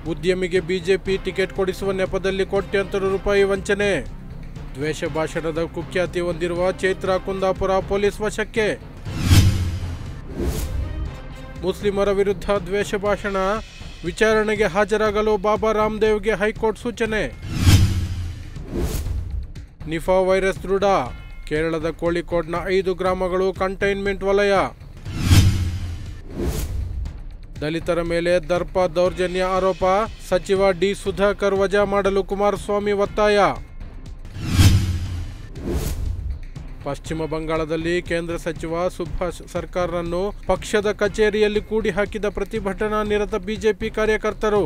ಉದ್ಯಮಿಗೆ BJP ticket ಕೊಡಿಸುವ ನೆಪದಲ್ಲಿ ಕೋಟ್ಯಂತರ ರೂಪಾಯಿ ವಂಚನೆ ದ್ವೇಷ ಭಾಷಣದ ಕುಖ್ಯಾತಿ ಹೊಂದಿರುವ ಚೈತ್ರ ಕುಂದಾಪುರ ಪೊಲೀಸ್ ವಶಕ್ಕೆ ಮುಸ್ಲಿಮರ ವಿರುದ್ಧ ದ್ವೇಷ ಭಾಷಣ ವಿಚಾರಣೆಗೆ ಹಾಜರಾಗಲು ಬಾಬಾ ರಾಮದೇವ್ಗೆ ಹೈಕೋರ್ಟ್ ಸೂಚನೆ ನಿಫಾ ವೈರಸ್ ದೃಢ ಕೇರಳದ ಕೋಳಿಕೋಡ್ನ ಐದು ಗ್ರಾಮಗಳು ಕಂಟೈನ್ಮೆಂಟ್ ವಲಯ ದಲಿತರ ಮೇಲೆ ದರ್ಪ ದೌರ್ಜನ್ಯ ಆರೋಪ ಸಚಿವ ಡಿ ಸುಧಾಕರ್ ವಜಾ ಮಾಡಲು ಕುಮಾರಸ್ವಾಮಿ ಒತ್ತಾಯ ಪಶ್ಚಿಮ ಬಂಗಾಳದಲ್ಲಿ ಕೇಂದ್ರ ಸಚಿವ ಸುಭಾಷ್ ಸರ್ಕಾರನ್ನು ಪಕ್ಷದ ಕಚೇರಿಯಲ್ಲಿ ಕೂಡಿ ಹಾಕಿದ ಪ್ರತಿಭಟನಾ ನಿರತ ಬಿಜೆಪಿ ಕಾರ್ಯಕರ್ತರು